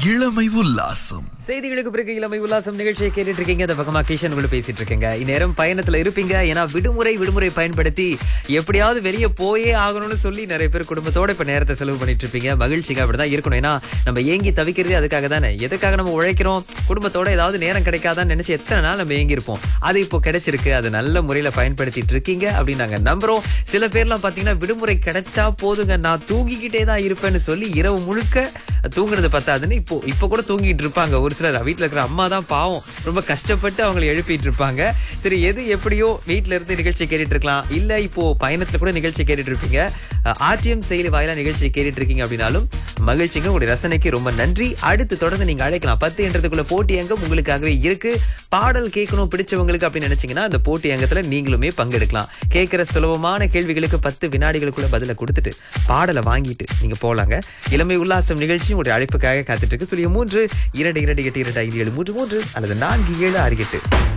இளமை உல்லாசம் செய்திகளுக்கு பிறகு இளமை உல்லாசம் நிகழ்ச்சியை கேட்டுட்டு இருக்கீங்க அந்த பக்கமா கிஷன் கூட பேசிட்டு இருக்கீங்க இந்நேரம் பயணத்துல இருப்பீங்க ஏன்னா விடுமுறை விடுமுறை பயன்படுத்தி எப்படியாவது வெளியே போயே ஆகணும்னு சொல்லி நிறைய பேர் குடும்பத்தோட இப்ப நேரத்தை செலவு பண்ணிட்டு இருப்பீங்க மகிழ்ச்சிக்கு அப்படிதான் இருக்கணும் ஏன்னா நம்ம ஏங்கி தவிக்கிறதே அதுக்காக தானே எதுக்காக நம்ம உழைக்கிறோம் குடும்பத்தோட ஏதாவது நேரம் கிடைக்காதான்னு நினைச்சு எத்தனை நாள் நம்ம ஏங்கி இருப்போம் அது இப்போ கிடைச்சிருக்கு அது நல்ல முறையில பயன்படுத்திட்டு இருக்கீங்க அப்படின்னு நாங்க நம்புறோம் சில பேர்லாம் பாத்தீங்கன்னா விடுமுறை கிடைச்சா போதுங்க நான் தூங்கிக்கிட்டே தான் இருப்பேன்னு சொல்லி இரவு முழுக்க தூங்குறது பத்தாதுன்னு இப்போ இப்போ கூட தூங்கிட்டு இருப்பாங்க ஒரு சிலர் வீட்டுல இருக்கிற அம்மா தான் பாவம் ரொம்ப கஷ்டப்பட்டு அவங்களை எழுப்பிட்டு இருப்பாங்க சரி எது எப்படியோ வீட்ல இருந்து நிகழ்ச்சி கேட்டுட்டு இருக்கலாம் இல்ல இப்போ பயணத்துல கூட நிகழ்ச்சி கேட்டுட்டு இருப்பீங்க ஆர்டிஎம் செயலி வாயிலா நிகழ்ச்சி கேட்டுட்டு இருக்கீங்க அப்படின்னாலும் மகிழ்ச்சிங்க உங்களுடைய ரசனைக்கு ரொம்ப நன்றி அடுத்து தொடர்ந்து நீங்க அழைக்கலாம் பத்து என்றதுக்குள்ள போட்டி அங்கம் உங்களுக்காகவே இருக்கு பாடல் கேட்கணும் பிடிச்சவங்களுக்கு அப்படின்னு நினைச்சீங்கன்னா அந்த போட்டி அங்கத்துல நீங்களுமே பங்கெடுக்கலாம் கேட்கிற சுலபமான கேள்விகளுக்கு பத்து வினாடிகளுக்குள்ள பதில கொடுத்துட்டு பாடலை வாங்கிட்டு நீங்க போலாங்க இளமை உல்லாசம் நிகழ்ச்சி உங்களுடைய அழைப்புக்காக காத்துட்டு இருக்கு சொல்லிய மூன்று இரண்டு இரண்டு எட்டு இரண்டு ஐந்து ஏழு மூன்று மூன்று அல்லது நான்கு ஏழு ஆறு எட்டு